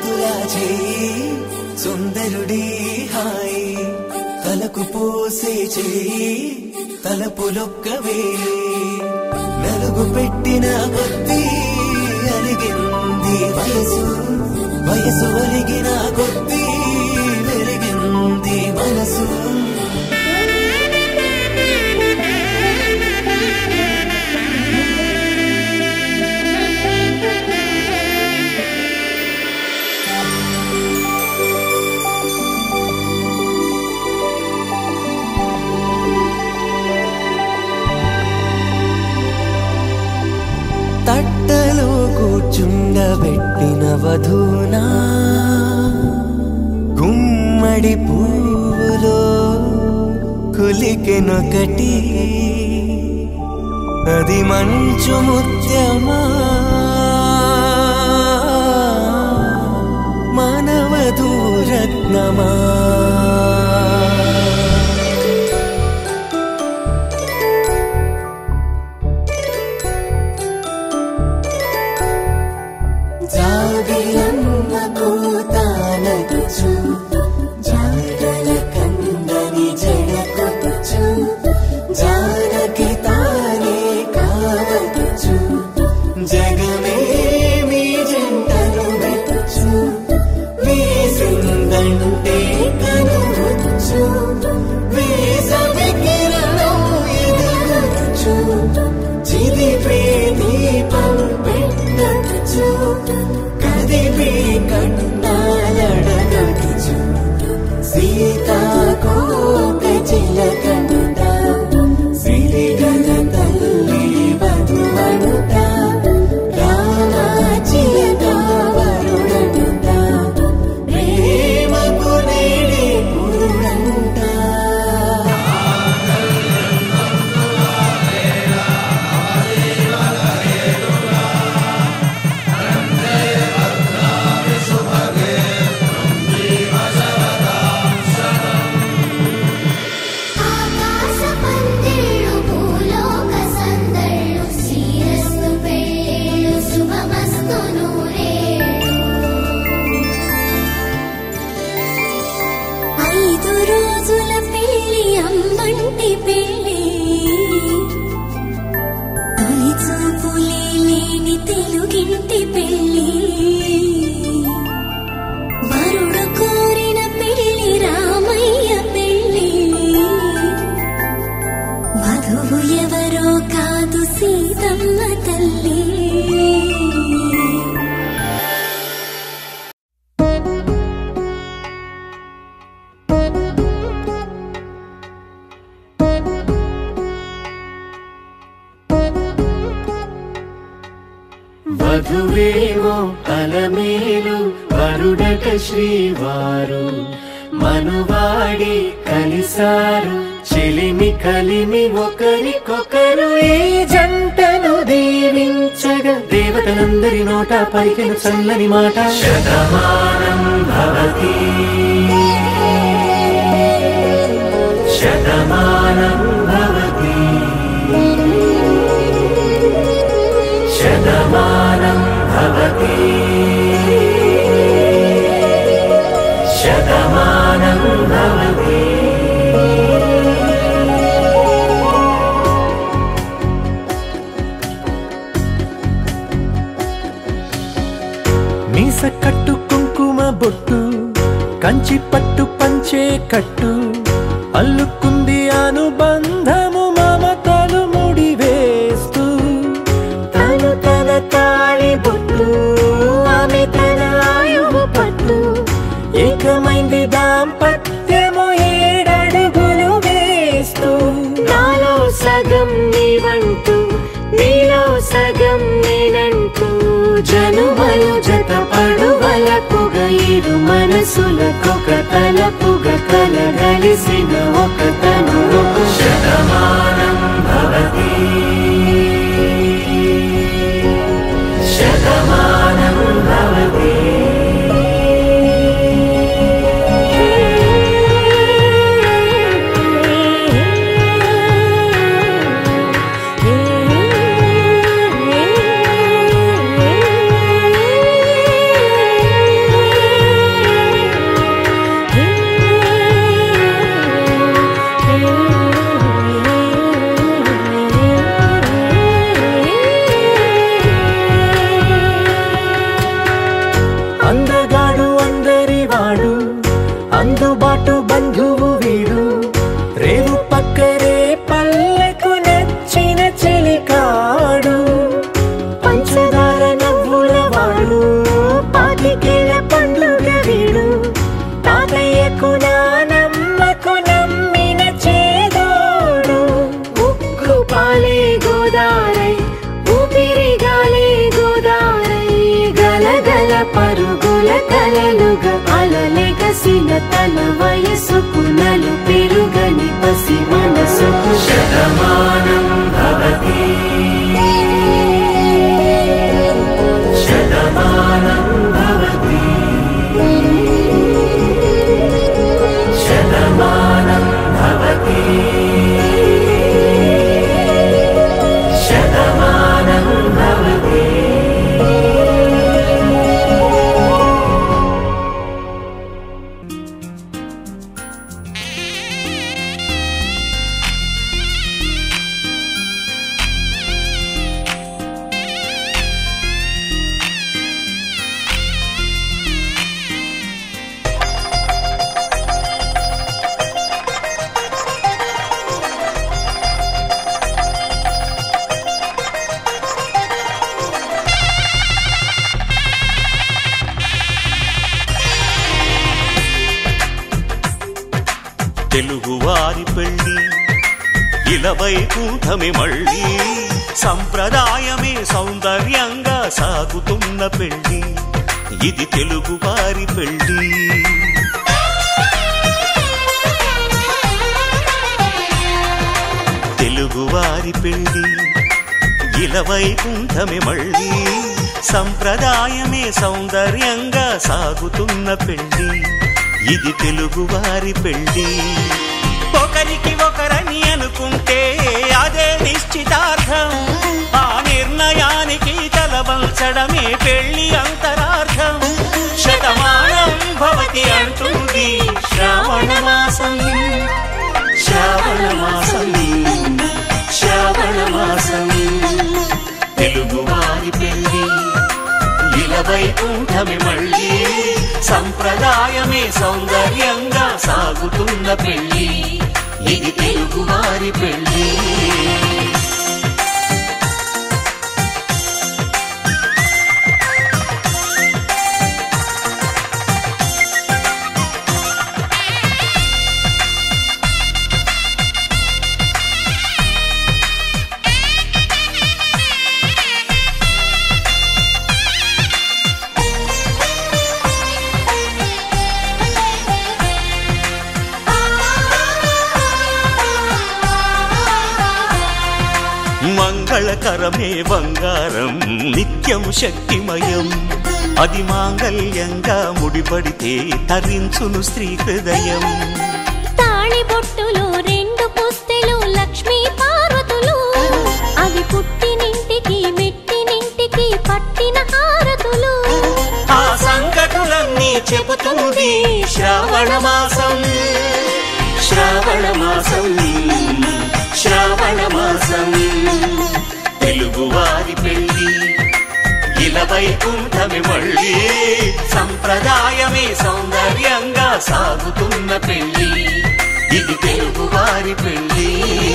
ముద్దులా చేయి సుందరుడి హాయి తలకు పోసే చేయి తలపులొక్కవే నలుగు పెట్టిన కొద్దీ అలిగింది వయసు వయసు ఒలిగిన కొద్దీ వెలిగింది మనసు తట్టలో కూర్చుండబెట్టిన వధూనా గుమ్మడి పువ్వులో కులికెనొకటి అది మంచు ముత్యమా మానవధూరత్నమా జాబిలమ్మ కూతానగుచు జాడల కందని జడకొచ్చు జానకి తానే కావగుచు జగమే మీ జంటను వెతుచు వేసిందంటే కనువచ్చు వేసవి కిరణం ఎదురొచ్చు చిదిపే దీపం పెట్టచ్చు కదిపే కట్టాలడగచ్చు సీతాకోక చిలకనుట సిరిగల తల్లి వధువనుట రామాచిలక వరుడనుట ప్రేమకు నేడే పురుడంట ఆకాశ పందిళ్ళు భూలోక సందళ్ళు శ్రీరస్తు పెళ్ళిళ్ళు శుభమస్తు నూరేళ్ళు ఐదు రోజుల పెళ్లి అమ్మంటి పెళ్లి తొలి చూపులే లేని తెలుగింటి పెళ్లి వరుడు కోరిన పెళ్లి రామయ్య పెళ్లి వధువు ఎవరో కాదు సీతమ్మ తల్లి వధువేవో అలమేలు వరుడట శ్రీవారు మనువాడి కలిసారు చెలిమి కలిమి ఒకరికొకరు ఈ జంటను దీవించగా దేవతలందరి నోట పలికిన చల్లని మాట శతమానం భవతి శతమానం భవతి శతమానం భవతి శతమానం భవతి మీస కట్టు కుంకుమ బొట్టు కంచి పట్టు పంచే కట్టు అల్లుకుంది అనుబంధము మమతలు ముడి వేస్తూ తను తన తాళి బొట్టు ఆమె తన ఆయువు పట్టు ఏకమైంది దాంపత్యము ఏడడుగులు వేస్తూ నాలో సగం నీవంటూ నీలో సగం నేనంటూ జనుమలు జత పడువలకుగ ఇరు మనసులకొక తలపుగ కలగలిసిన ఒక తను శతమానం భవతి శతమానం భవతి ఏ కనుల కలలుగా అలలెగసిన తన వయసుకు నలు పెరుగని పసి మనసుకు శతమానం భవతి శతమానం భవతి శతమానం భవతి శతమానం భవతి తెలుగువారి పెళ్ళి ఇలవైకుంఠమి మళ్ళీ సంప్రదాయమే సౌందర్యంగా సాగుతున్న పెళ్ళి ఇది తెలుగువారి పెళ్ళి తెలుగువారి పెళ్ళి ఇలవైకుంఠమి మళ్ళీ సంప్రదాయమే సౌందర్యంగా సాగుతున్న పెళ్ళి ఇది తెలుగువారి పెళ్ళి ఒకరికి ఒకరని అనుకుంటే అదే నిశ్చితార్థం ఆ నిర్ణయానికి తలవంచడమే పెళ్లి అంతరార్థం శతమానం భవతి అంటుంది శ్రావణ మాసం శ్రావణ మాసం శ్రావణ మాసం తెలుగువారి పెళ్ళి ఇలవైకుంఠమి మళ్ళీ సంప్రదాయమే సౌందర్యంగా సాగుతున్న పెళ్ళి ఇది తెలుగువారి పెళ్ళి మంగళకరమే బంగారం నిత్యం శక్తిమయం అది మాంగల్యంగా ముడిపడితే తరించును స్త్రీ హృదయం తాళి బొట్టులో రెండు పుస్తెలు లక్ష్మీ పార్వతులు అవి పుట్టినింటికి మెట్టినింటికి పట్టిన హారతులు ఆ సంకటులన్నీ చెబుతుంది శ్రావణ మాసం శ్రావణ మాసం శ్రావణ మాసం తెలుగువారి పెళ్ళి ఇలవైకుంఠమి మళ్ళీ సంప్రదాయమే సౌందర్యంగా సాగుతున్న పెళ్ళి ఇది తెలుగువారి పెళ్ళి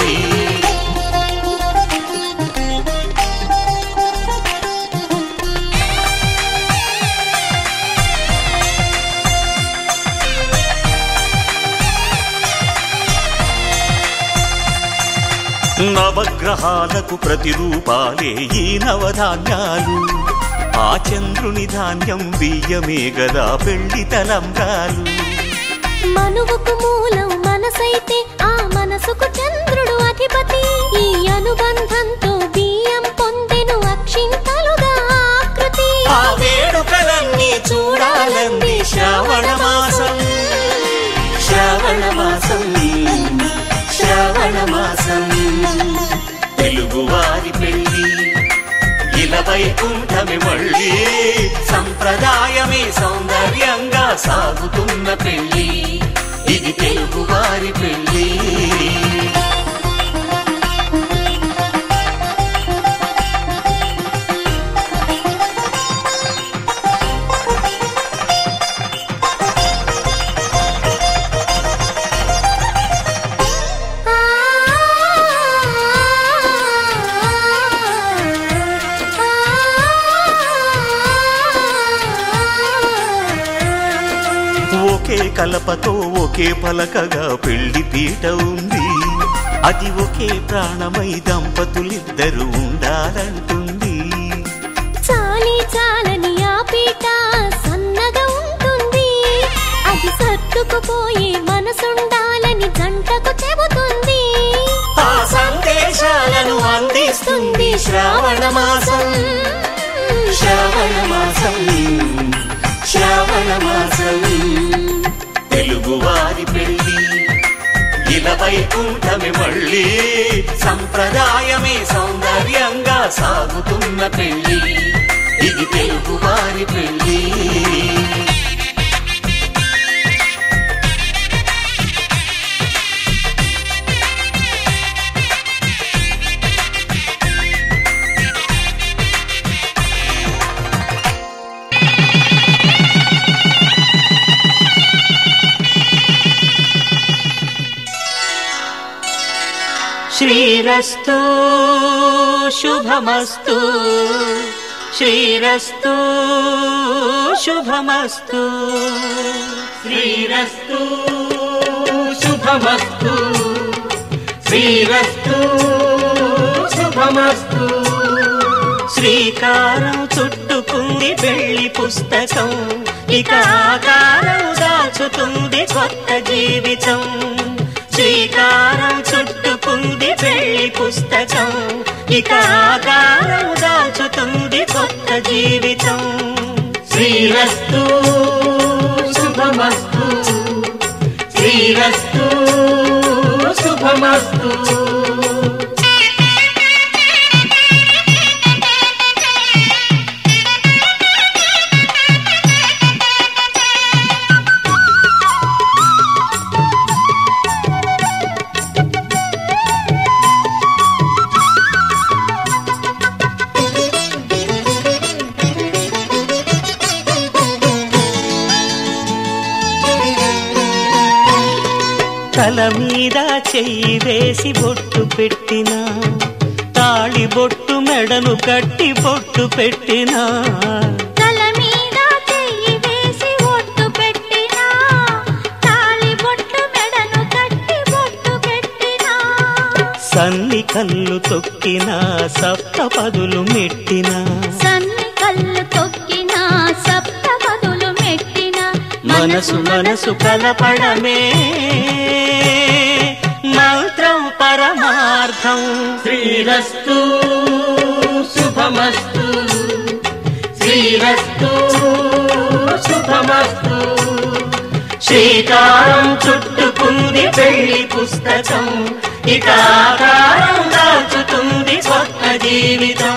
నవగ్రహాలకు ప్రతిరూపాలే ఈ నవధాన్యాలు ఆ చంద్రుని ధాన్యం బియ్యమే గదా పెళ్లి తలంబ్రాలు మనువుకు మూలం మనసైతే ఆ మనసుకు చంద్రుడు అధిపతి ఈ అనుబంధంతో బియ్యం పొందెను అక్షింతలుగా ఆకృతి ఆ వేడుకలన్నీ చూడాలంది శ్రావణ మాసం శ్రావణ మాసం శ్రావణ మాసం తెలుగువారి పెళ్ళి ఇలవైకుంఠమి మళ్ళీ సంప్రదాయమే సౌందర్యంగా సాగుతున్న పెళ్ళి ఇది తెలుగువారి పెళ్ళి ఆ ఒకే కలపతో ఒకే పలకగా పెళ్లి పీట ఉంది అది ఒకే ప్రాణమై దంపతులిద్దరు ఉండాలంటుంది చాలి చాలని ఆ పీట సన్నగా సర్దుకుపోయే మనసుండాలని జంటకు చెబుతుంది ఆ సందేశాలను అందిస్తుంది శ్రావణ మాసం శ్రావణ మాసం శ్రావణ మాసం తెలుగు వారి పెళ్లి ఇలా వైకుంఠమి మళ్ళీ సంప్రదాయమే సౌందర్యంగా సాగుతున్న పెళ్లి ఇది తెలుగు వారి పెళ్లి శ్రీరస్తు శుభమస్తు శ్రీరస్తు శుభమస్తు శ్రీరస్తు శుభమస్తు శ్రీరస్తు శుభమస్తు శ్రీకారం చుట్టుకుంది పెళ్లి పుస్తకం ఇక ఆకారం దాచుతుంది కొత్త జీవితం శ్రీకారం చుట్టుకుంది పెళ్లి పుస్తకం ఇక ఆకారం దాచుతుంది కొత్త జీవితం శ్రీరస్తు శుభమస్తు శ్రీరస్తు శుభమస్తు తల మీద చెయ్యి వేసి బొట్టు పెట్టినా తాళి బొట్టు మెడను కట్టి బొట్టు పెట్టినా తల మీద చెయ్యి వేసి ఒట్టు పెట్టినా తాళి బొట్టు మెడను కట్టి బొట్టు పెట్టినా సన్ని కళ్ళు తొక్కినా సప్త పదులు మెట్టినా సన్ని కళ్ళు తొక్కినా సప్త పదులు మెట్టినా మనసు మనసు కలపడమే మంత్రం పరమార్థం శ్రీరస్తు శుభమస్తు శ్రీరస్తు శుభమస్తు శ్రీకారం చుట్టుకుంది పెళ్లి పుస్తకం ఇక ఆకారం దాచుతుంది కొత్త జీవితం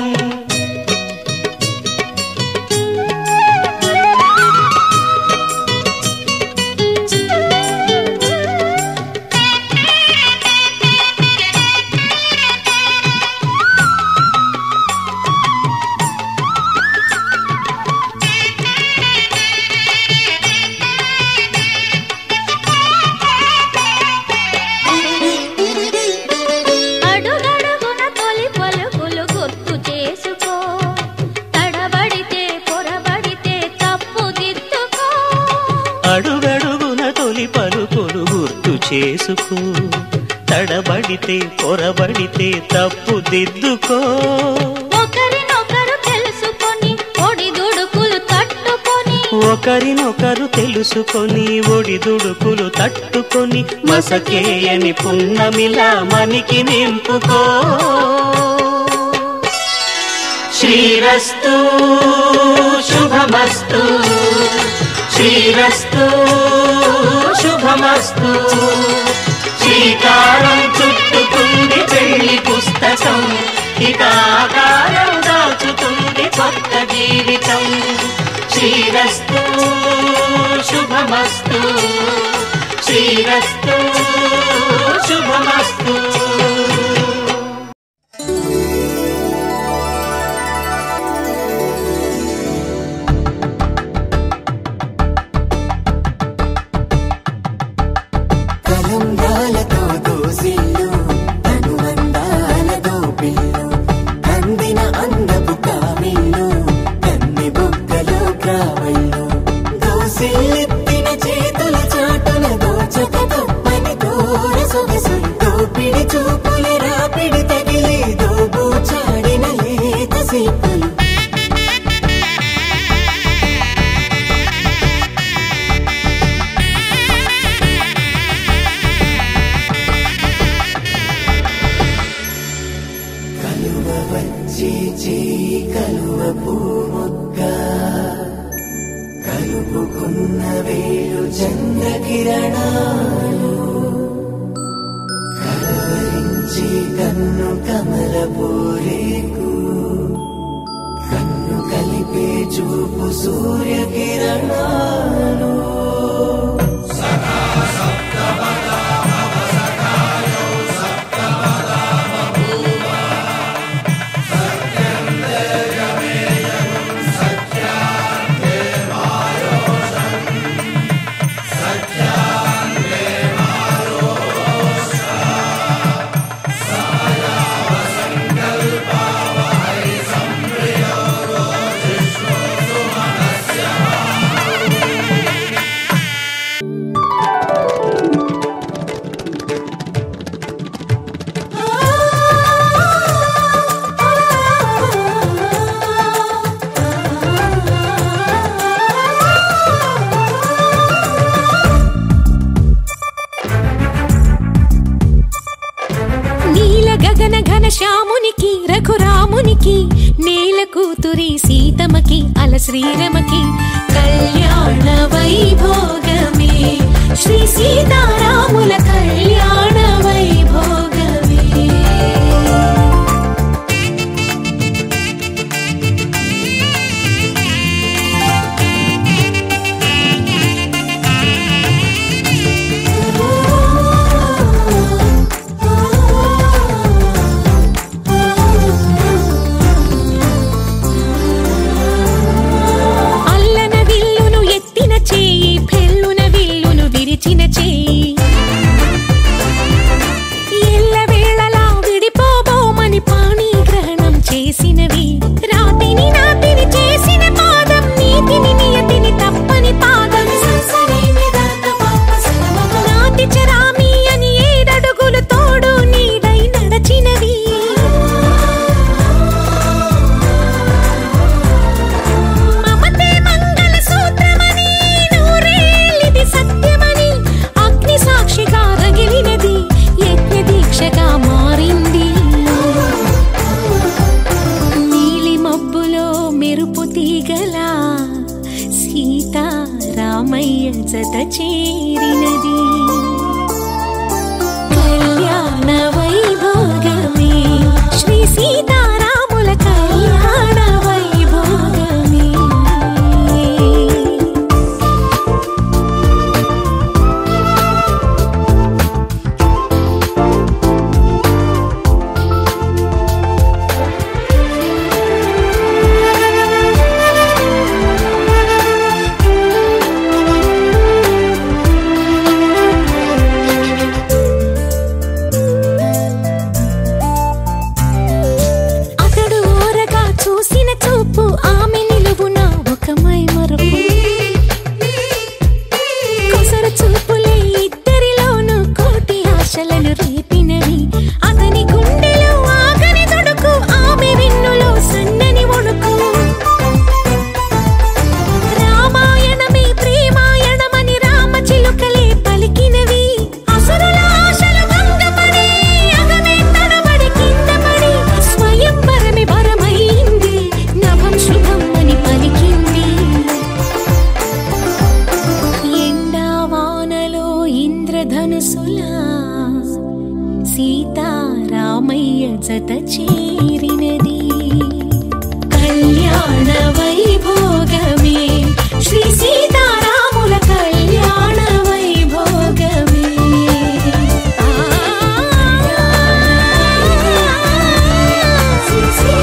అడుగడుగున తొలి పలుకులు గుర్తు చేసుకో తడబడితే పొరబడితే తప్పు దిద్దుకో అడుగడుగున తొలి పలుకులు గుర్తు చేసుకో తడబడితే పొరబడితే తప్పు దిద్దుకో ఒకరినొకరు తెలుసుకొని ఒడిదుడుకులు తట్టుకొని ఒకరినొకరు తెలుసుకొని ఒడిదుడుకులు తట్టుకొని మసకేయని పున్నమిలా మనికి నింపుకో శ్రీరస్తు శుభమస్తు శ్రీరస్తు శుభమస్తు శ్రీకారం చుట్టుకుంది పెళ్లి పుస్తకం ఇక ఆకారం దాచుతుంది కొత్త జీవితం శ్రీరస్తు శుభమస్తు శ్రీరస్తు శుభమస్తు కలంగాలతో దోసిల్లు అనువందాలతో పిల్లు అందిన అందపు కావిల్లు కన్ని బుగ్గలో గ్రావళ్ళు దోసిల్లెత్తిన చేతుల చాటున దోచక తప్పని దూర సొగసులు దోపిడి చూపు కలుపుకున్న వేలు చంద్రకిరణాలు కలవరించి కన్ను కమల పోరేకు కన్ను కలిపే చూపు సూర్యకిరణాలు నీల గగన ఘన శ్యామునికి రఘురామునికి నేల కూతురి సీతమకి అల శ్రీరమకి కళ్యాణ వైభోగమే శ్రీ సీతారాముల కళ్యాణ వైభోగమే అల్లన విల్లును ఎత్తిన చేయి పెళ్ళున విల్లును విరిచిన చేయి ఎల్ల వేళలా విడిపోబోమని పాణి గ్రహణం చేసినవి రాతిని నాతిని చేసిన పాదం నీతిని నియతిని తప్పని పాదం నాతి చరామి అని ఏడడుగులు తోడు నీడై నడచినవి మమతే మంగళ సూత్రమని నూరేళ్ళిది సత్యమని అగ్ని సాక్షిగా రగిలినది యజ్ఞ దీక్షగా మారింది నీలి మబ్బులో మెరుపు తీగల సీతా రామయ్య జత చేరినది కళ్యాణ వైభోగమే శ్రీ సీతారాముల కళ్యాణ వైభోగమే అతడు ఓరగా చూసిన చూపు ఆమె నిలువున ఒక మై మరుపు కొసర చూపులే ఇద్దరిలోనూ కోటి ఆశలను రేపినవి అతని గుండెలో ఆగని తొడుకు ఆమె వెన్నులో సన్నని వణుకు రామాయణమే ప్రేమాయణమని రామచిలుకలే పలికినవి అసురుల ఆశలు భంగపడి అగమే తడబడి కింద పడి స్వయంవరమే వరమైంది నభం శుభం అని పలికింది ఎండా వానలో ఇంద్రధనుసులా సీతారామయ్య జత చేరినది కళ్యాణ వైభోగమే శ్రీ సీతారాముల కళ్యాణ వైభోగమే ఆ, శ్రీ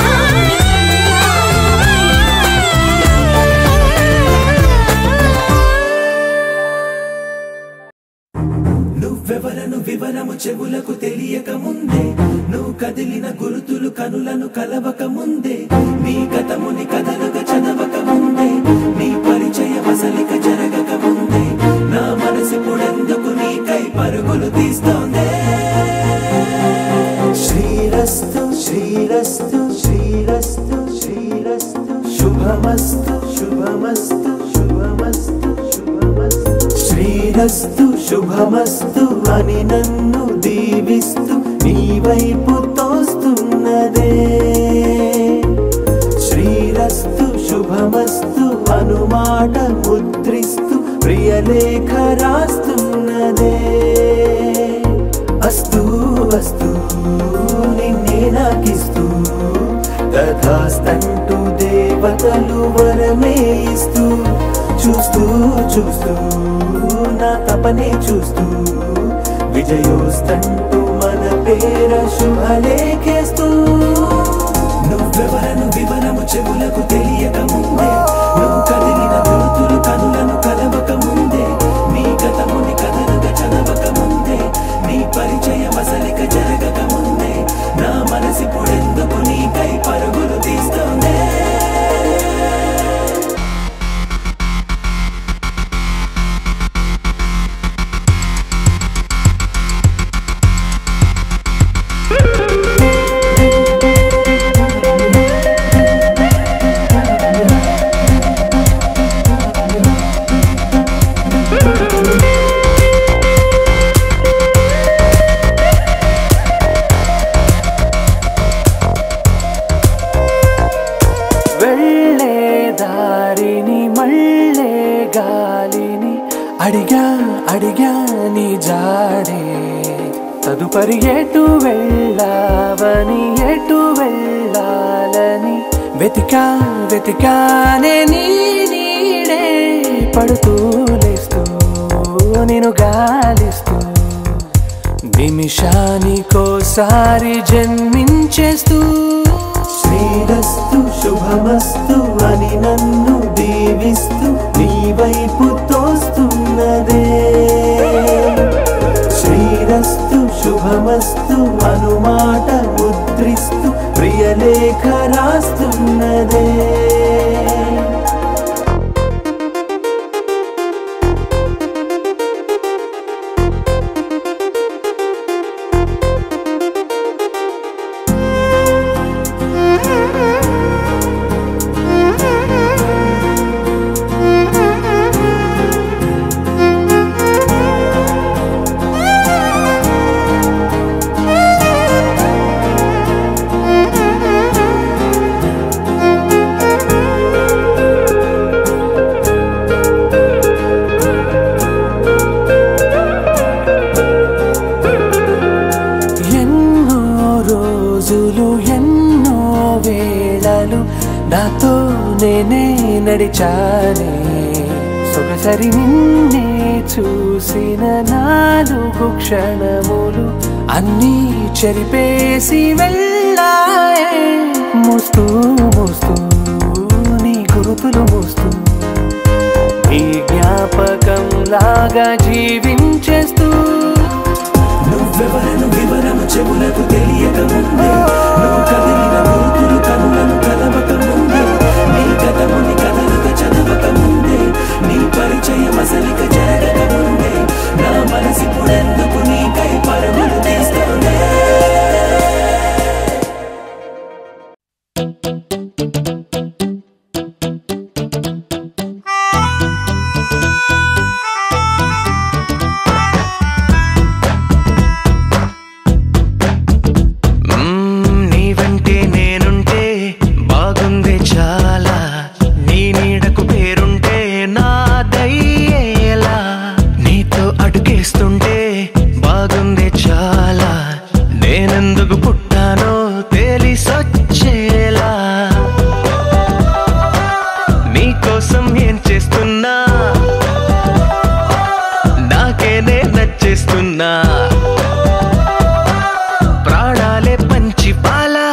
నువ్వెవరను వివరము చెవులకు తెలియక ముందే నువ్వు కదిలిన గురుతులు కనులను కలవక ముందే నీ గతముని కథలుగా చదవక ముందే నీ పరిచయ వసలిక జరగక ముందే నా మనసు పొడెందుకు నీకై పరుగులు తీస్తోందే శ్రీరస్తు శ్రీరస్తు శ్రీరస్తు శ్రీరస్తు శుభమస్తు శుభమస్తు శుభమస్తు శుభమస్తు శ్రీరస్తు శుభమస్తు అని నన్ను దీవిస్తూ నీ వైపు తోస్తున్నదే శ్రీరస్తు శుభమస్తు అనుమాట ముద్రిస్తూ ప్రియలేఖ రాస్తున్నదే అస్తూ అస్తూ నిన్నే నాకిస్తూ తథాస్తంటూ దేవతలు వరమే ఇస్తూ చూస్తూ చూస్తూ నా తపనే చూస్తూ విజయోస్తంటూ మన పేర శుభలేఖేస్తూ నువ్వెవరను వివరము చెవులకు తెలియక ముందే నువ్వు కదిలిన గుర్తులు కనులను కలవక ముందే నీ గతముని కథలుగా చదవక ముందే నీ పరిచయం అసలిక జరగక ముందే నా మనసిప్పుడెందుకు నీకై పరుగులు తీస్తోందే వెళ్ళే దారిని మళ్ళే గాలిని అడిగా అడిగా నీ జాడే తదుపరి ఎటు వెళ్ళావని ఎటు వెళ్ళాలని వెతికా వెతికానే నీ నీడే పడుతూ లేస్తూ నేను గాలిస్తూ నిమిషానికోసారి జన్మించేస్తూ శ్రీరస్తు శుభమస్తు అని నన్ను దీవిస్తూ నీ వైపు తోస్తున్నదే శ్రీరస్తు శుభమస్తు అనుమాట ముద్రిస్తూ ప్రియలేఖ రాస్తున్నదే ఎన్నో రోజులు ఎన్నో వేళలు నాతో నేనే నడిచానే సొగసరి నిన్నే చూసిన నాలుగు క్షణములు అన్నీ చెరిపేసి వెళ్ళాయే మోస్తూ మోస్తూ నీ గురుతులు మోస్తూ ఈ జ్ఞాపకం లాగా జీవించేస్తూ నువ్వెవరను వివరము చెవులకు తెలియక ముందే నువ్వు కదిలిన గుర్తులు కనులను కలవక ముందే నీ గతముని కథలుగా చదవక ముందే నీ పరిచయం అసలిక జరగక ముందే నా మనసిప్పుడెందుకు నీకై పరుగులు తీస్తోందే మ్మ్, నీ వెంటే నేనుంటే బాగుంది చాలా నీ నీడకు పేరుంటే నాదయ్యేలా నీతో అడుగేస్తుంటే బాగుంది చాలా నేనెందుకు పుట్టానో తెలిసొచ్చేలా నీకోసం ఏం చేస్తున్నా నాకేనే నచ్చేస్తున్నా ప్రాణాలే పంచి పాలా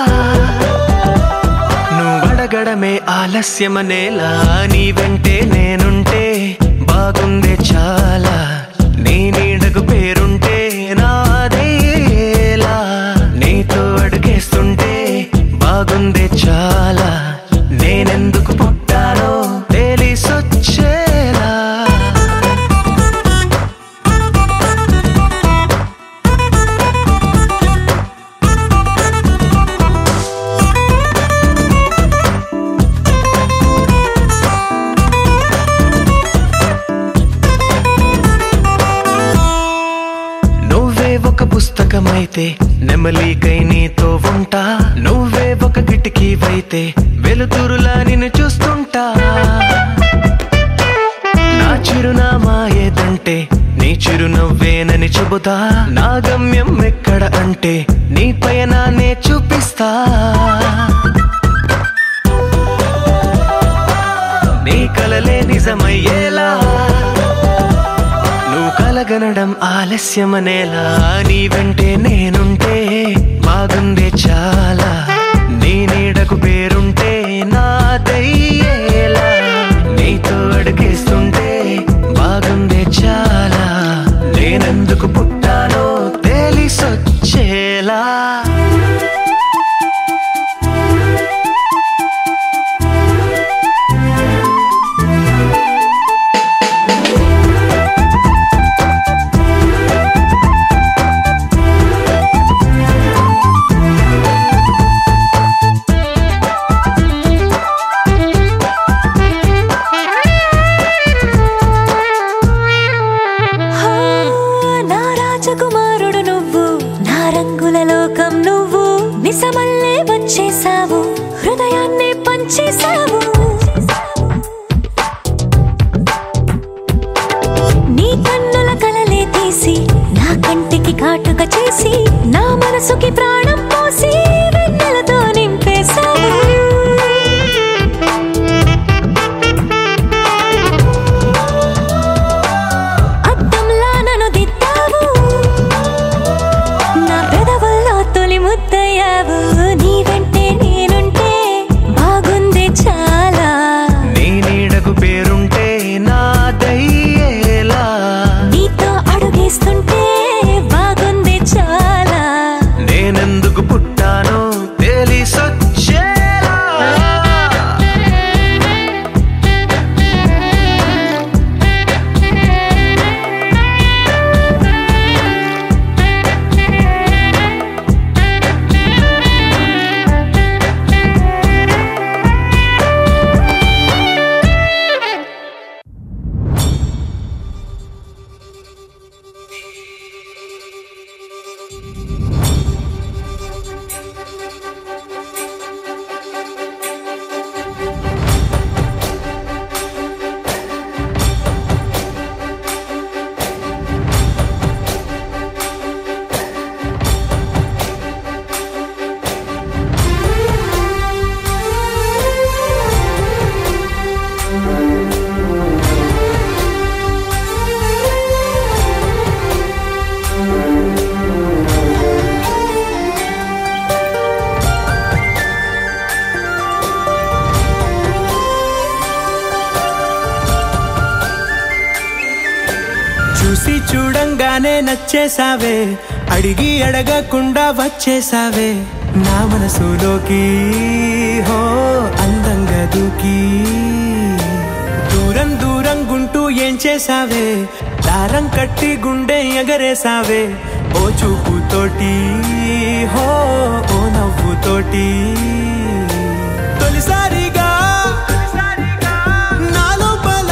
నువ్వడగడమే ఆలస్యమనేలా నీ వెంటే నేనుంటే బాగుందే చాలా నీ నీడకు పేరుంటే నాదేలా నీతో అడుగేస్తుంటే బాగుందే చాలా నేనెందుకు పుట్టానో తెలిసొచ్చేలా లోకమైతే నెమలికై నీతో ఉంటా నువ్వే ఒక కిటికీవైతే వెలుతురులా నిన్ను చూస్తుంటా నా చిరునామా ఏదంటే నీ చిరునవ్వేనని చెబుతా నా గమ్యం ఎక్కడ అంటే నీ పయనాన్నే చూపిస్తా నీ కలలే నిజమయ్యేలా నువ్వు కలగనడం ఆలస్యమనేలా నీ వెంటే నేనుంటే బాగుందే చాలా నీ నీడకు పేరుంటే నాదయ్యేలా నీతో అడుగేస్తుంటే బాగుందే చాలా నేనెందుకు పుట్టానో తెలిసొచ్చేలా హా, నా రాజకుమారుడు నువ్వు నా రంగుల లోకం నువ్వు నిజమల్లే వచ్చేసావు హృదయాన్ని పంచేసావు నీ కన్నుల కలలే తీసి నా కంటికి కాటుక చేసి నా మనసుకి ప్రాణం పోసి వెన్నెలతో నింపేశావు అద్దంలా నన్ను దిద్దావు నా పెదవుల్లో తొలి ముద్దయ్యావు నీ వెంటే నేనుంటే బాగుంది చాలా నీ నీడకు పేరుంటే నాదయ్యేలా నీతో అడుగేస్తుంటే బాగుంది చాలా నేనెందుకు పుట్టానో తెలిసొచ్చేలా చూసి చూడంగానే నచ్చేసావే అడిగి అడగకుండా వచ్చేసావే నా మనసులోకి హో అందంగా దూకి దూరం దూరం గుంటూ ఏం చేసావే దారం కట్టి గుండె ఎగరేసావే ఓ చూపుతోటి హో ఓ నవ్వుతోటి తొలిసారిగా నా లోపల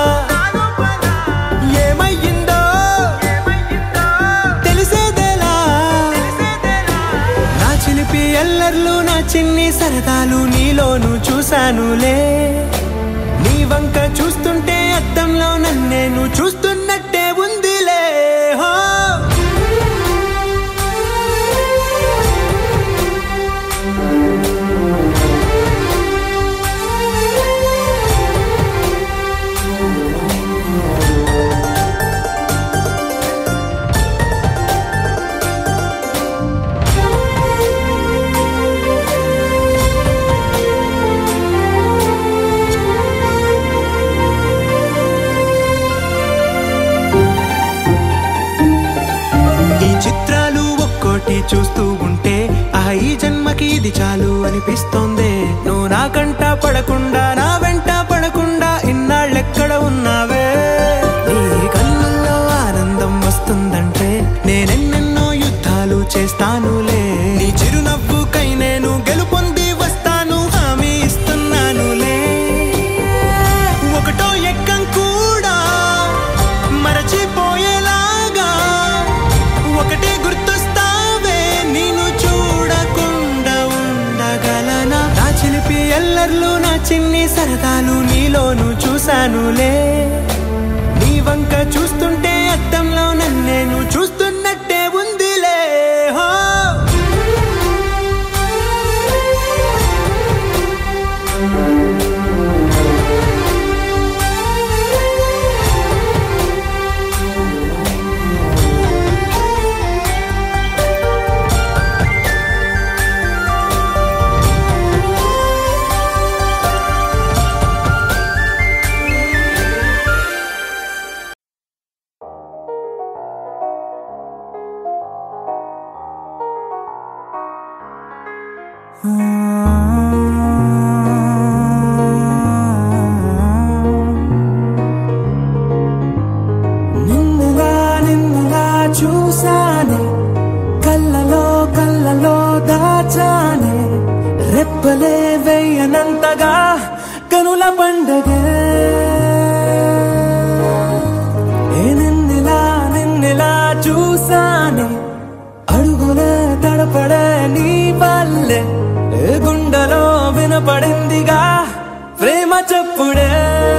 ఏమయ్యిందో తెలిసేదేలా నా చిలిపి ఎల్లర్లు నా చిన్ని సరదాలు నీలోను చూశానులే నీ వంక చూస్తుంటే అద్దంలో నన్నేను చూస్తున్నట్టే ఉందిలే హో ఈ చిత్రాలు ఒక్కోటి చూస్తూ ఉంటే ఆ ఈ జన్మకి ఇది చాలు అనిపిస్తోంది నువ్వు నా కంట పడకుండా నా వెంట పడకుండా ఇన్నాళ్ళెక్కడ ఉన్నావే నీ కన్నుల్లో ఆనందం వస్తుందంటే నేనెన్నెన్నో యుద్ధాలు చేస్తానులే నీ చిరునవ్వుకై నేను గెలుపొంది వస్తాను హామీ ఇస్తున్నానులే ఒకటో ఎక్కం కూడా మరచిపోయేలాగా ఒకటే గుర్తొస్తాయి చూశానులే నీ వంక చూస్తుంటే అద్దంలో నన్నేను చూస్తున్నట్టే ఉందిలే హో నిన్నులా నిన్నులా చూసానే కళ్ళలో కళ్ళలో దాచానే రెప్పలే వెయ్యనంతగా కనుల పండగే ఏ నిన్నులా నిన్నులా చూసానే అడుగులే తడపడే నీ వల్లే ఏ గుండెలో వినపడిందిగా ప్రేమ చెప్పుడే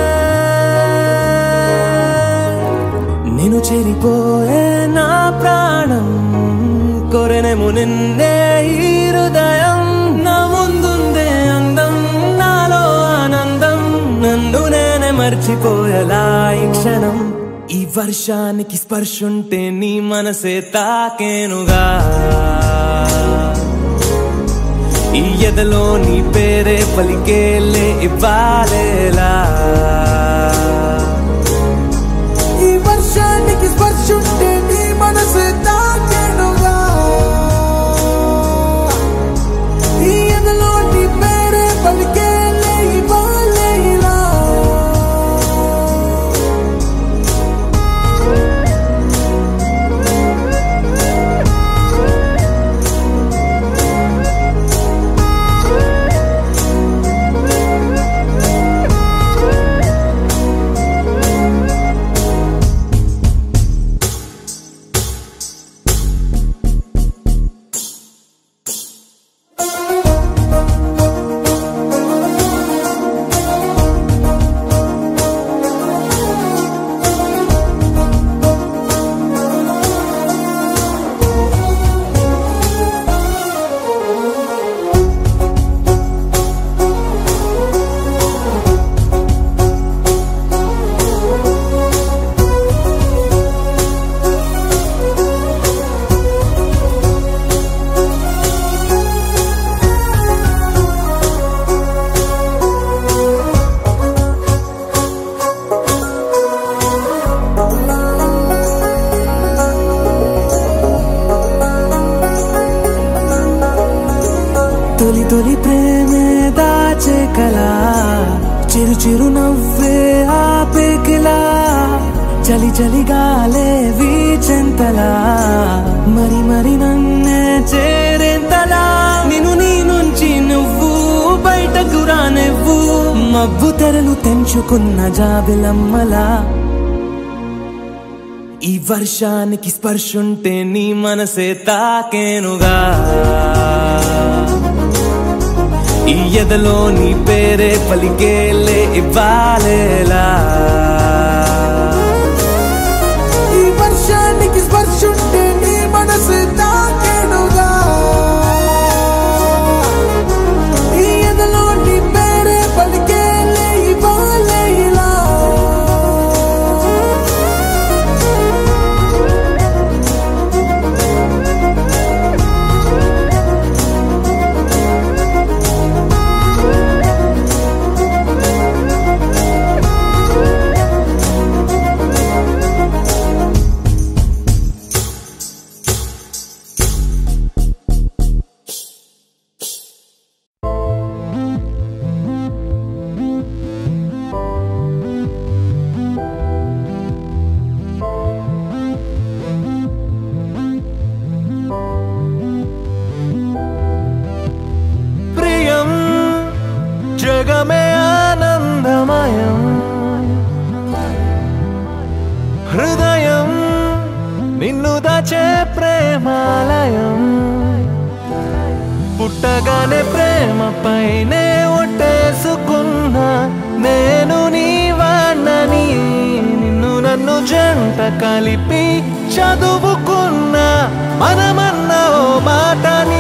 నేను చెరిపోయే నా ప్రాణం కొరెనేమో నిన్నే ఈ హృదయం నా ముందుందే అందం నాలో ఆనందం నన్ను నేనే మర్చిపోయేలా ఈ క్షణం ఈ వర్షానికి స్పర్శుంటే నీ మనసే తాకేనుగా ఈ ఎదలో నీ పేరే పలికేలే ఇవ్వాలేలా ఈ వర్షానికి స్పర్శుంటే నీ మనసు తాకెనుగా ఈ ఎదలో నీ పేరే పలికేలే ఇవ్వాలే ఇలా తొలి తొలి ప్రేమే దాచే కలా చిరు చిరు నవ్వే ఆపే కిలా చలి చలి గాలే వీచెంతలా మరి మరి నన్నే చేరేంతలా నిన్ను నీ నుంచి నువ్వు బయటకు రానివ్వు మబ్బు తెరలు తెంచుకున్న జాబిలమ్మలా ఈ వర్షానికి స్పర్శుంటే నీ మనసే తాకేనుగా ఈ ఎదలో నీ పేరే పలికేలే ఇవ్వాలేలా ఈ వర్షానికి స్పర్శుంటే నీ మనసు తాకేనుగా ఈ ఎదలో నీ పేరే పలికేలే ఇవ్వాలే ఇలా ప్రియం జగమే ఆనందమయం హృదయం నిన్ను దాచే ప్రేమాలయం పుట్టగానే ప్రేమ పైనే ఒట్టేసుకున్నా నేను నీ వా జంట కలిపి చదువుకున్న మనమన్న ఓ మాటని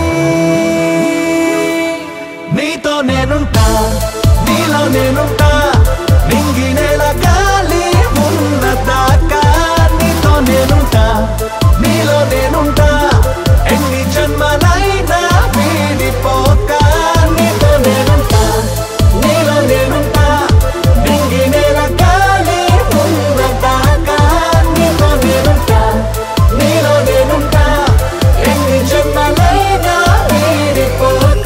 నీతో నేనుంటా నీలో నేనుంటా నింగి నేల గాలి ఉన్న దాకా నీతో నేనుంటా నీలో నేనుంటా ఎన్ని జన్మలైనా వీడిపోక నీతో నేనుంటా నీలో నేనుంటా నింగి నేల గాలి ఉన్న దాకా నీతో నేనుంటా నీలో నేనుంటా ఎన్ని జన్మలైనా వీడిపోక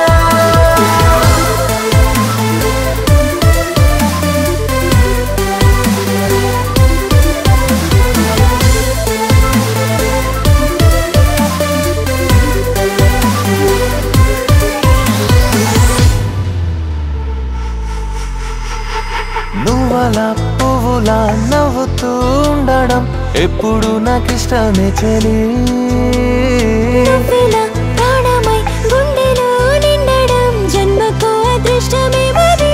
నువ్వలా పువ్వులా నవ్వుతూ ఉండడం ఎప్పుడు నాకిష్టమే చెలి నువ్విలా ప్రాణమై గుండెలో నిండడం జన్మకు అదృష్టమే మరి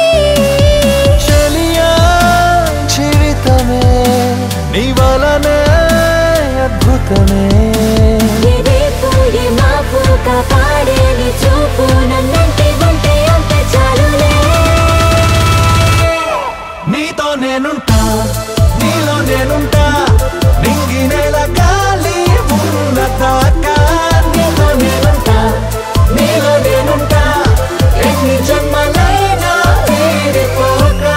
చెలియా జీవితమే నీ వలనే అద్భుతమే ఏ రేపు ఏ మాపు కాపాడే నీ చూపు నన్నంటే ఉంటే అంత చాలులే నీతో నేనుంటా నీలో నేనుంటా నింగి నేల గాలి ఉన్న దాకా నీతో నేనుంటా నీలో నేనుంటా ఎన్ని జన్మలైనా వీడిపోక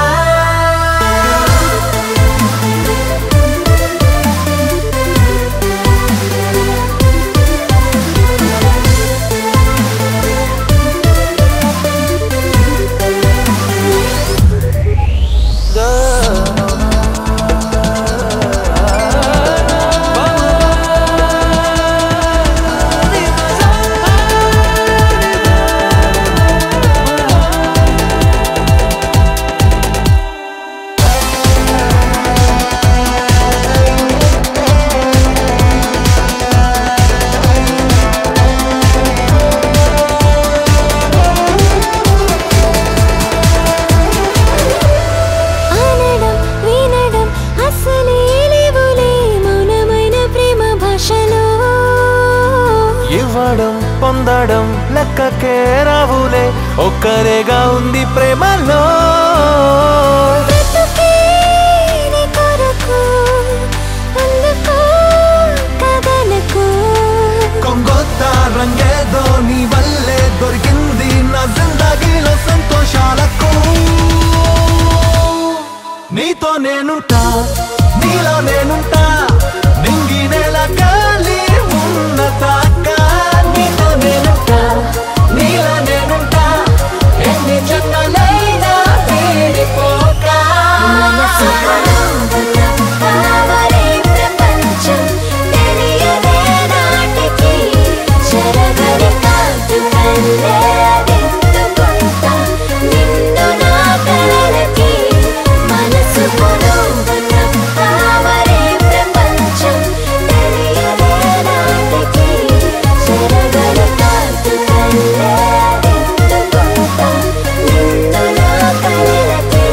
అనడం వినడం అసలే లేవులే మౌనమైన ప్రేమ భాషలో ఇవ్వడం పొందడం లెక్కకే రావులే ఒక్కరేగా ఉంది ప్రేమలో బ్రతుకే నీ కొరకు అందుకో కదలకు కొంగొత్త రంగేదో నీ వల్లే దొరికింది నా జిందగీలో సంతోషాలకు నీతో నేనుంటా నీలో నేనుంటా నింగి నేల గాలి ఉన్న దాకా నీతో నేనుంటా నీలో నేనుంటా ఎన్ని జన్మలైనా వీడిపోక మనసు కావరే ప్రపంచం తెలియదే నాటికి చెరగని కాదు కల్లే అదెత్తుకుంటా నిన్ను నా కలలకి మనసు కావరే ప్రపంచం తెలియదే నాటికి చెరగని కాదు కల్లే అదెత్తుకుంటా నిన్ను నా కలలకి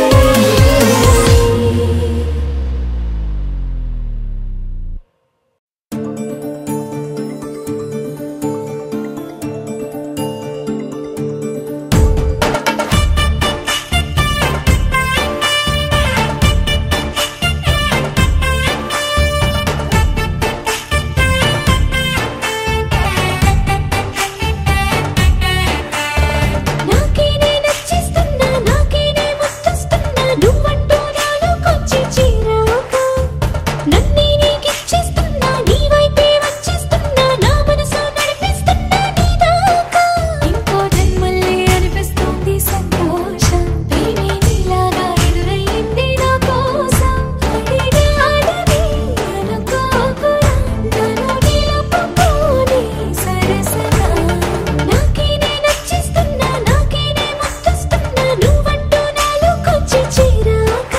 నాకేనే నచ్చిస్తున్నా నాకేనే ముచ్చస్తున్నా నువ్వంటూ నాలోకొచ్చి చేరాక నన్నే నీకిచ్చేస్తున్నా నీ వైపే వచ్చేస్తున్నా నా మనసు నడిపిస్తున్నా నీ దాకా ఇంకో జన్మల్లే అనిపిస్తుంది సంతోషం ప్రేమే నీలాగా ఎదురయ్యింది నా కోసం అడిగా అడవి అనుకోకురా నన్ను నిలుపుకోని సరసగా నాకేనే నచ్చిస్తున్నా నాకేనే ముచ్చస్తున్నా నువ్వంటూ నాలోకొచ్చి చేరాక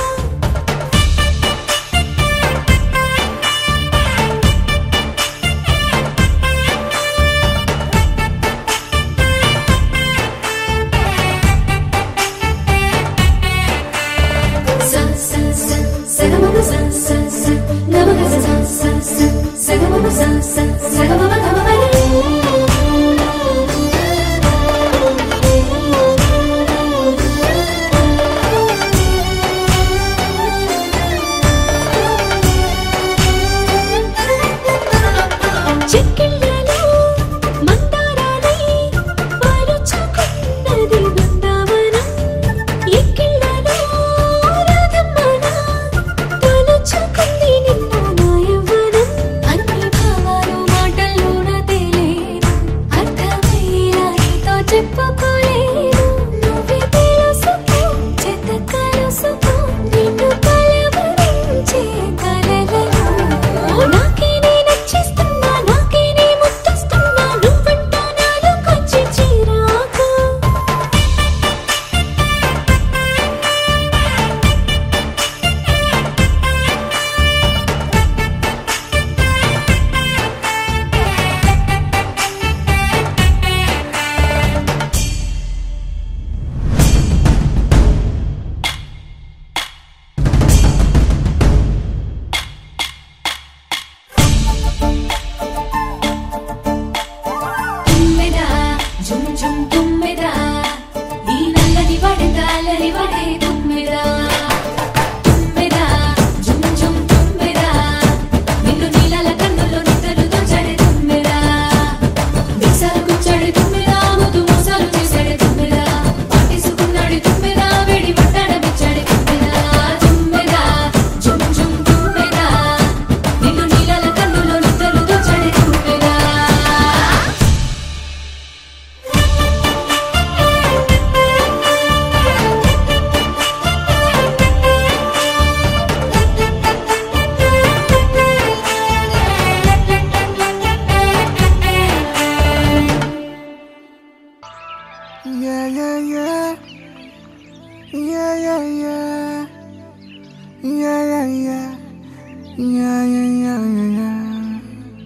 sa sa sa sa sa sa sa చెక్కిళ్ళలో మందారాలై పాలుచుకున్నది Brindavanam. ఎక్కిళ్ళలో రాధమ్మన తలుచుకుంది నిన్న నా యవ్వనం. అన్ని భావాలు మాటల్లోన తేలేను. అర్థమయ్యేలా నీతో చెప్పుకోలేను. నువ్వే తెలుసుకో, చేత కలుసుకో, నిన్ను కలవరించే కలలలో. నాకే నే నచ్చేస్తున్నా, నాకే నే ముద్దస్తున్నా, నువ్వంటూ నాలోకొచ్చి చిరాకు. తుమ్మెదా జుమ్ జుమ్ తుమ్మెదా ఈ నల్లని వడగాలని వడే తుమ్మెదా తుమ్మెదా జుమ్ జుమ్ తుమ్మెదా నిన్ను నీలాల కన్నుల్లో నిద్రలు దోచాడే తుమ్మెదా మీసాలు గుచ్చాడే తుమ్మెదా ముద్దు మోసాలు చేశాడే తుమ్మెదా పాటేసుకున్నాడే తుమ్మెదా వేడి పట్టాడమిచ్చాడే తుమ్మెదా తుమ్మెదా జుమ్ జుమ్ తుమ్మెదా నిన్ను నీలాల కన్నుల్లో నిద్రలు దోచాడే తుమ్మెదా Yeah, yeah, yeah. Yeah, yeah, yeah. Yeah, yeah, yeah. Yeah, yeah, yeah, yeah, yeah.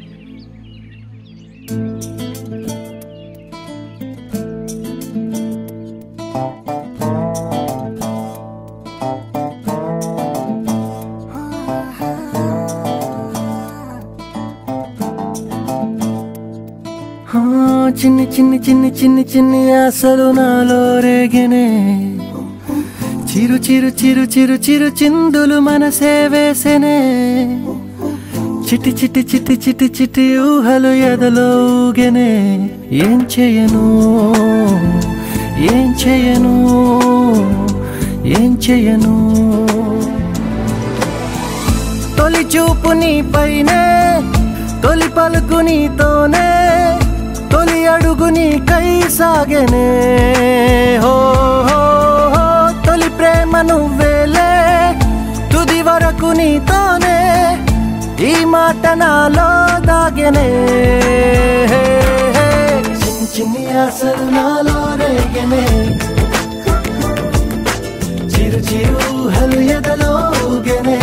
ఆ, చిన్ని చిన్ని చిన్ని చిన్ని చిన్ని ఆశలు నాలో రేగనే చిరు చిరు చిరు చిరు చిరు చిందులు మనసే వేసెనే చిటి చిటి చిటి చిటి చిటి ఊహలు ఎదలో ఊగెనే ఏం చేయను ఏం చేయను ఏం చేయను తొలి చూపు నీ పైనే తొలి పలుకు నీతోనే తొలి అడుగు నీకై సాగెనే హో హో హో తొలి ప్రేమ నువ్వేలే తుది వరకు నీతోనే ఈ మాట నాలో దాగెనే హే, హే. చిన్ని చిన్ని ఆశలు నాలో రేగెనే చిరు చిరు ఊహలు ఎదలో ఊగెనే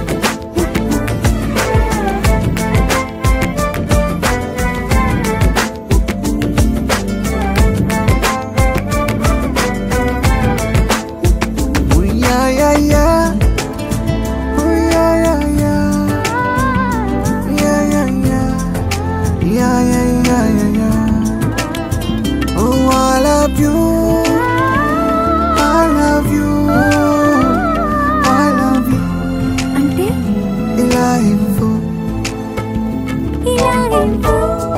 Ooh, yeah, yeah, yeah. Ooh, yeah, yeah, yeah. Yeah, yeah, yeah. Yeah, yeah, yeah, yeah, yeah. Oh, I love you. I love you. I love you. అంటే ఇలా ఇవ్వు ఇలా ఇవ్వు.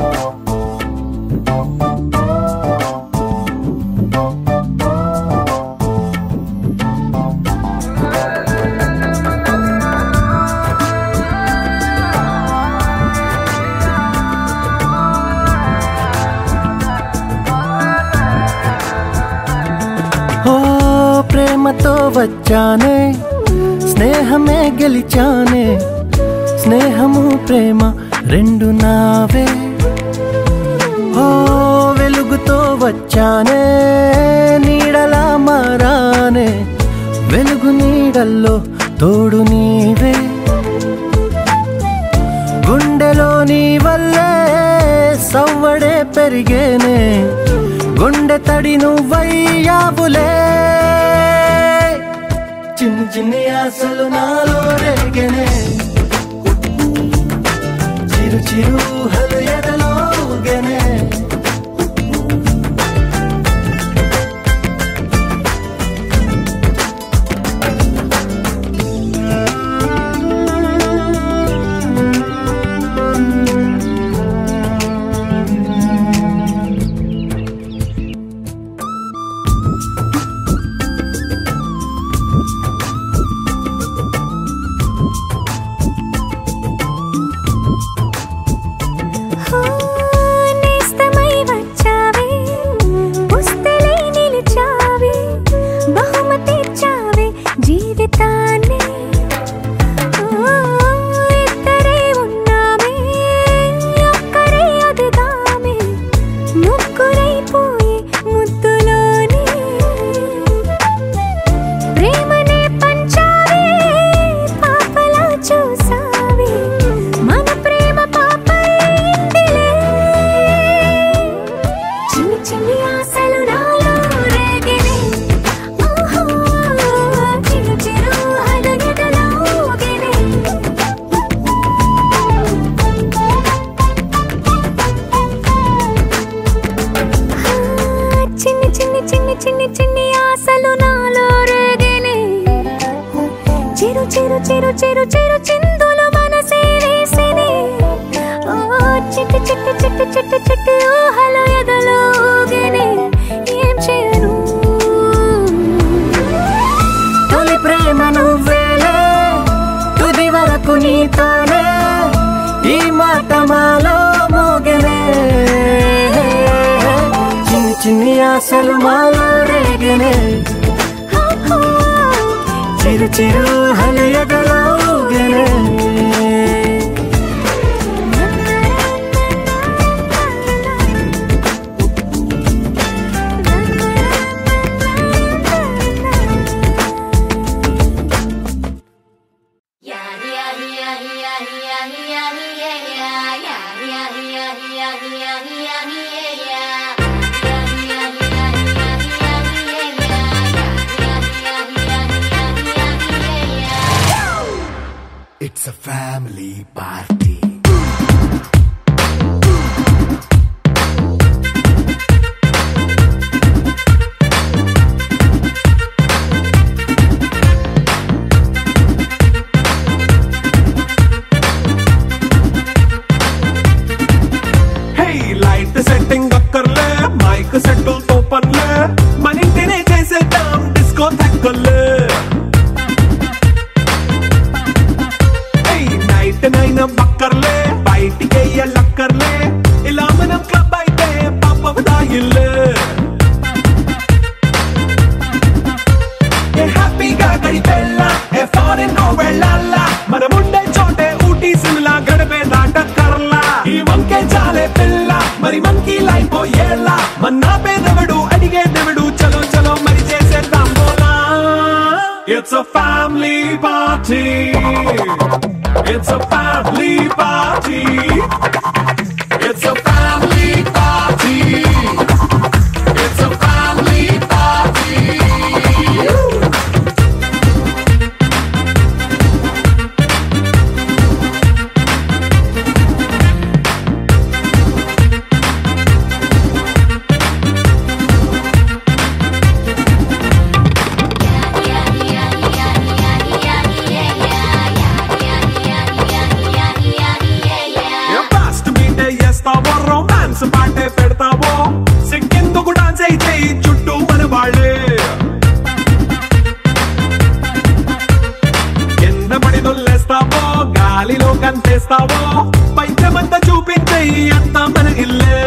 ఓ ప్రేమతో వచ్చానే స్నేహమే గెలిచానే స్నేహము ప్రేమ రెండు నావే ఓ వెలుగుతో వచ్చానే నీడలా మారానే వెలుగు నీడల్లో తోడు నీవే గుండెలో నీ వల్లే సవ్వడే పెరిగేనే గుండె తడి నువ్వయ్యావులే చిన్ని చిన్ని ఆశలు నాలో రేగనే నాకు నీతోనే ఈ మాట మాలో మోగనే చిన్ని చిన్ని ఆశలు మాలో రేగనే చిరు చిరు హలయగలో ఊగనే It's a family party. Hey light setting అక్కర్లే మైక్ సెట్టుల్ తో పనులే మన ఇంటినే చేసేద్దాం డిస్కో తక్కర్లే హే నైట్ నైన్ బక్కర్లే బయటికి లక్కర్లే ఇలా మనం క్లబ్ అయితే పాప దాయిల్లే ఏ హ్యాపీగా గడిపెళ్ళా ఏ ఫారెన్ వెళ్ళాలా మనముండే చోటే ఊటీ సిమ్లా గడిపే దాటక్కర్లా ఈ వంకే చాలే పిల్ల మరి మంకీ లైఫ్ ఏళ్ళ మన్నా పేదవడు అడిగేదెవడు చలో చలో మరి చేసేద్దాం బోలా it's a family party it's a family party it's a family party it's a family party fast beat చేస్తావో రొమాన్స్ పాటే పెడతావో సిక్కిందుకు డాన్స్ అయితే చుట్టూ మన వాళ్ళే కింద పడి దొల్లేస్తావో గాలిలో కంతేస్తావో పైచమంతా చూపించే అంతా మన ఇల్లే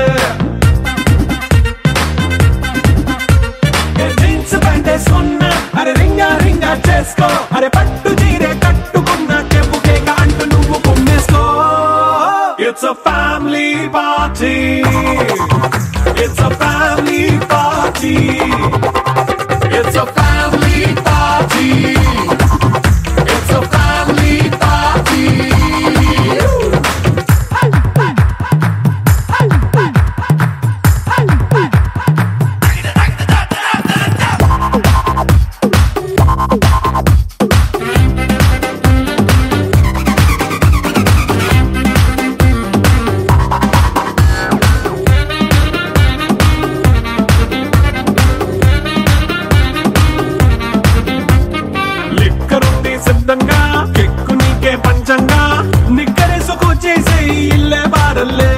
ఏ జీన్స్ ప్యాంట్ వేసుకున్నా అరే రింగా రింగా చేసుకో అరే పట్టు చీరే కట్టుకున్నా చెప్పుకే అంటూ నువ్వు కుమ్మేసుకో it's a family party it's a family party it's a family party it's a family party లిక్కరుంది సిద్ధంగా కెక్కు నీకే పంచంగా నిక్కరేసుకు చేసే ఇల్లే బారల్లే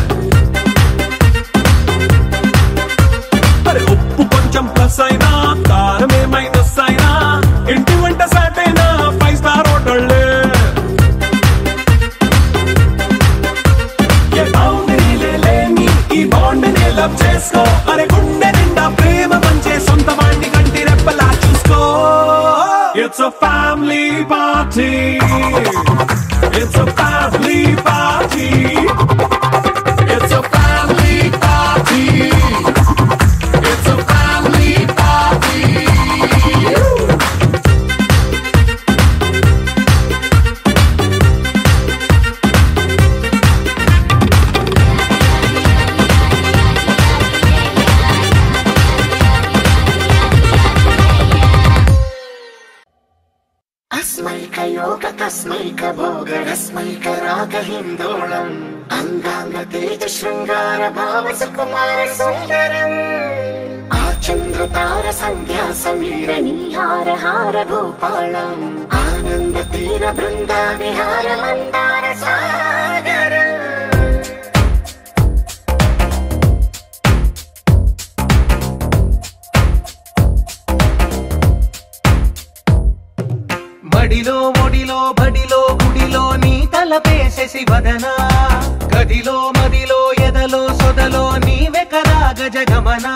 మరి ఉప్పు కొంచెం ప్లస్ అయినా కారమే మైనస్ అయినా ఇంటి వంట సాటైనా ఫైవ్ స్టార్ హోటళ్ళే ఏ బౌండరీలే లేని ఈ బాండ్ ని లవ్ చేసుకో అరే గుండె నిండా ప్రేమ పంచే సొంత వాణ్ణి కంటి రెప్పలా చూసుకో it's a family party it's a family party it's a family party it's a family party अस्मैक योग तस्मैक भोग रस्मैक राग हिन्दोळम् अङ्गाङ्ग तेज शृङ्गार भाव सुकुमार सुन्दरम् आचन्द्र तार सन्ध्या समीर नीहार हार भूपालम् आनन्द तीर बृन्दा विहार मन्दार सागरम् మడిలో మొడిలో బడిలో గుడిలో తలపేసేసి వదనా గదిలో మదిలో ఎదలో సొదలో నీవె కదా గజగమనా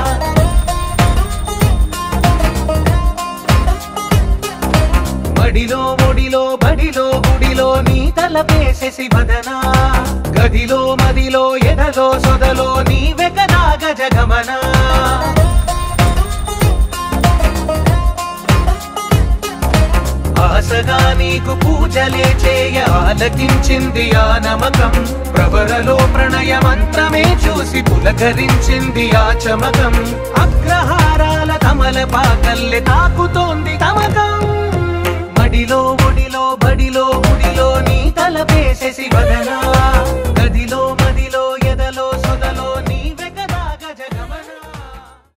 బడిలో ఒడిలో బడిలో గుడిలో నీ తలపేసేసి వదనా గదిలో మదిలో ఎదలో సొదలో నీవె కదా గజగమనా ఆశగా నీకు పూజలే చేయ ఆలకించింది ఆ నమకం ప్రవరలో ప్రణయ మంత్రమే చూసి పులకరించింది ఆ చమకం అగ్రహారాల కమల పాకల్లె తాకుతోంది తమకం మడిలో ఒడిలో బడిలో గుడిలో నీ తలపేసేసి వదనా